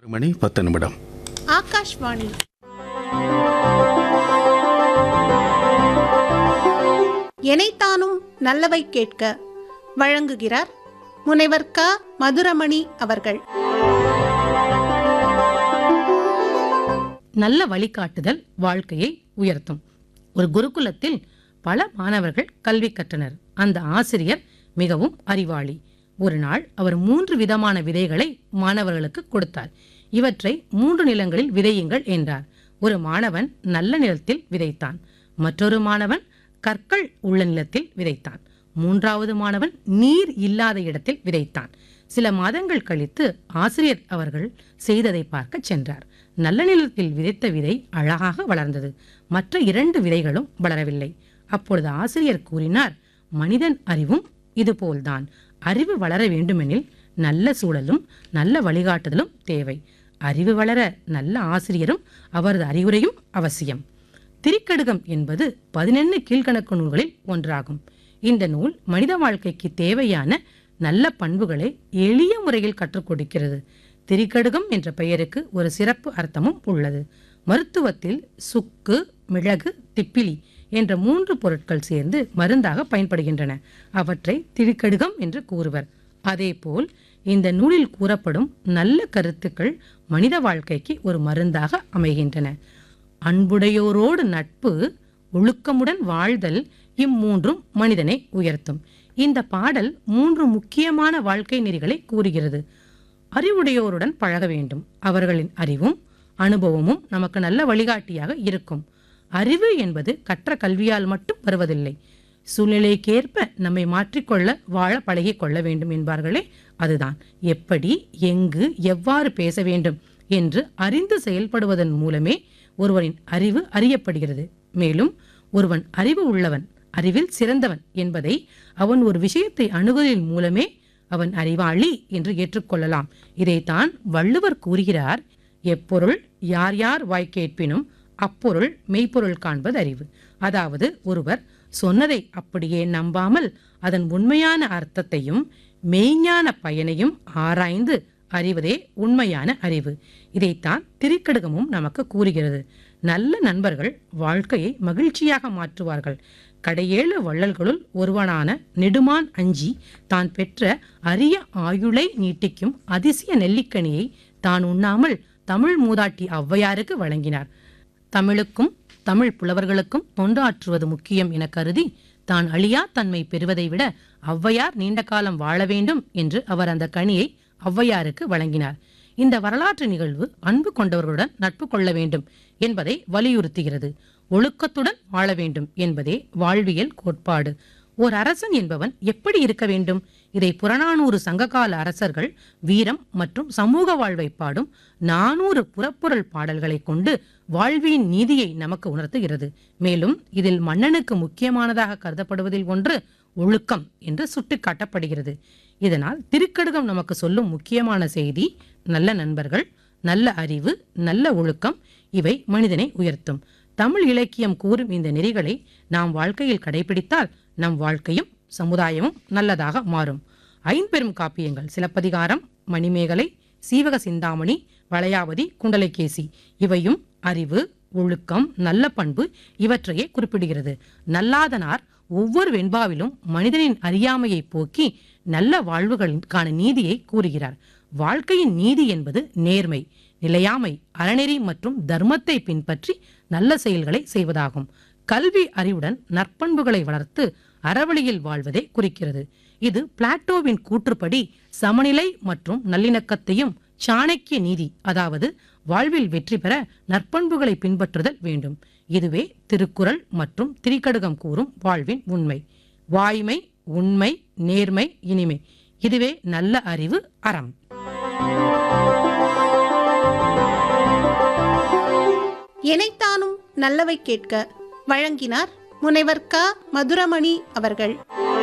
மணி பத்து நிமிடம் ஆகாஷ்வாணி எனைத்தானும் நல்லவை கேட்க வழங்குகிறார் முனைவர் க மதுரமணி அவர்கள் நல்ல வழிகாட்டுதல் வாழ்க்கையை உயர்த்தும் ஒரு குருகுலத்தில் பல மாணவர்கள் கல்வி கற்றனர் அந்த ஆசிரியர் மிகவும் அறிவாளி ஒரு நாள் அவர் மூன்று விதமான விதைகளை மாணவர்களுக்கு கொடுத்தார் இவற்றை மூன்று நிலங்களில் விதையுங்கள் என்றார் ஒரு மாணவன் நல்ல நிலத்தில் விதைத்தான் மற்றொரு மாணவன் கற்கள் உள்ள நிலத்தில் விதைத்தான் மூன்றாவது மாணவன் நீர் இல்லாத இடத்தில் விதைத்தான் சில மாதங்கள் கழித்து ஆசிரியர் அவர்கள் செய்ததை பார்க்க சென்றார் நல்ல நிலத்தில் விதைத்த விதை அழகாக வளர்ந்தது மற்ற இரண்டு விதைகளும் வளரவில்லை அப்பொழுது ஆசிரியர் கூறினார் மனிதன் அறிவும் இதுபோல்தான் அறிவு வளர வேண்டுமெனில் நல்ல சூழலும் நல்ல வழிகாட்டுதலும் தேவை அறிவு வளர நல்ல ஆசிரியரும் அவரது அறிவுரையும் அவசியம் திரிக்கடுகம் என்பது பதினெண்ணு கீழ்கணக்கு நூல்களில் ஒன்றாகும் இந்த நூல் மனித வாழ்க்கைக்கு தேவையான நல்ல பண்புகளை எளிய முறையில் கற்றுக் கொடுக்கிறது திரிக்கடுகம் என்ற பெயருக்கு ஒரு சிறப்பு அர்த்தமும் உள்ளது மருத்துவத்தில் சுக்கு மிளகு திப்பிலி என்ற மூன்று பொருட்கள் சேர்ந்து மருந்தாக பயன்படுகின்றன அவற்றை திரிக்கடுகம் என்று கூறுவர் அதேபோல் இந்த நூலில் கூறப்படும் நல்ல கருத்துக்கள் மனித வாழ்க்கைக்கு ஒரு மருந்தாக அமைகின்றன அன்புடையோரோடு நட்பு ஒழுக்கமுடன் வாழ்தல் இம்மூன்றும் மனிதனை உயர்த்தும் இந்த பாடல் மூன்று முக்கியமான வாழ்க்கை நெறிகளை கூறுகிறது அறிவுடையோருடன் பழக வேண்டும் அவர்களின் அறிவும் அனுபவமும் நமக்கு நல்ல வழிகாட்டியாக இருக்கும் அறிவு என்பது கற்ற கல்வியால் மட்டும் வருவதில்லை சூழ்நிலைக்கேற்ப நம்மை மாற்றிக்கொள்ள வாழ பழகிக் கொள்ள வேண்டும் என்பார்களே அதுதான் எப்படி எங்கு எவ்வாறு பேச வேண்டும் என்று அறிந்து செயல்படுவதன் மூலமே ஒருவரின் அறிவு அறியப்படுகிறது மேலும் ஒருவன் அறிவு உள்ளவன் அறிவில் சிறந்தவன் என்பதை அவன் ஒரு விஷயத்தை அணுகுதலின் மூலமே அவன் அறிவாளி என்று ஏற்றுக்கொள்ளலாம் இதைத்தான் வள்ளுவர் கூறுகிறார் எப்பொருள் யார் யார் வாய் கேட்பினும் அப்பொருள் மெய்ப்பொருள் காண்பது அறிவு அதாவது ஒருவர் சொன்னதை அப்படியே நம்பாமல் அதன் உண்மையான அர்த்தத்தையும் மெய்ஞான பயனையும் ஆராய்ந்து அறிவதே உண்மையான அறிவு இதைத்தான் திரிக்கடுகமும் நமக்கு கூறுகிறது நல்ல நண்பர்கள் வாழ்க்கையை மகிழ்ச்சியாக மாற்றுவார்கள் கடையேழு வள்ளல்களுள் ஒருவனான நெடுமான் அஞ்சி தான் பெற்ற அரிய ஆயுளை நீட்டிக்கும் அதிசய நெல்லிக்கனியை தான் உண்ணாமல் தமிழ் மூதாட்டி ஔவையாருக்கு வழங்கினார் தமிழுக்கும் தமிழ் புலவர்களுக்கும் தொண்டாற்றுவது முக்கியம் என கருதி தான் அழியா தன்மை பெறுவதை விட ஔவையார் நீண்ட காலம் வாழ வேண்டும் என்று அவர் அந்த கனியை ஔவையாருக்கு வழங்கினார் இந்த வரலாற்று நிகழ்வு அன்பு கொண்டவர்களுடன் நட்பு கொள்ள வேண்டும் என்பதை வலியுறுத்துகிறது ஒழுக்கத்துடன் வாழ வேண்டும் என்பதே வாழ்வியல் கோட்பாடு ஓர் அரசன் என்பவன் எப்படி இருக்க வேண்டும் இதை புறநானூறு சங்ககால அரசர்கள் வீரம் மற்றும் சமூக வாழ்வை பாடும் நானூறு புறப்பொருள் பாடல்களை கொண்டு வாழ்வின் நீதியை நமக்கு உணர்த்துகிறது மேலும் இதில் மன்னனுக்கு முக்கியமானதாக கருதப்படுவதில் ஒன்று ஒழுக்கம் என்று சுட்டிக்காட்டப்படுகிறது இதனால் திருக்கடுகம் நமக்கு சொல்லும் முக்கியமான செய்தி நல்ல நண்பர்கள் நல்ல அறிவு நல்ல ஒழுக்கம் இவை மனிதனை உயர்த்தும் தமிழ் இலக்கியம் கூறும் இந்த நெறிகளை நாம் வாழ்க்கையில் கடைபிடித்தால் நம் வாழ்க்கையும் சமுதாயமும் நல்லதாக மாறும் ஐம்பெரும் காப்பியங்கள் சிலப்பதிகாரம் மணிமேகலை சீவக சிந்தாமணி வளையாவதி குண்டலகேசி இவையும் அறிவு ஒழுக்கம் நல்ல பண்பு இவற்றையே குறிப்பிடுகிறது நல்லாதனார் ஒவ்வொரு வெண்பாவிலும் மனிதனின் அறியாமையை போக்கி நல்ல வாழ்வுகளுக்கான நீதியை கூறுகிறார் வாழ்க்கையின் நீதி என்பது நேர்மை நிலையாமை அறநெறி மற்றும் தர்மத்தை பின்பற்றி நல்ல செயல்களை செய்வதாகும் கல்வி அறிவுடன் நற்பண்புகளை வளர்த்து அறவழியில் வாழ்வதை குறிக்கிறது இது பிளாட்டோவின் கூற்றுப்படி சமநிலை மற்றும் நல்லிணக்கத்தையும் சாணக்கிய நீதி அதாவது வாழ்வில் வெற்றி பெற நற்பண்புகளை பின்பற்றுதல் வேண்டும் இதுவே திருக்குறள் மற்றும் திரிகடுகம் கூறும் வாழ்வின் உண்மை வாய்மை உண்மை நேர்மை இனிமை இதுவே நல்ல அறிவு அறம் எனைத்தானும் நல்லவை கேட்க வழங்கினார் முனைவர் க மதுரமணி அவர்கள்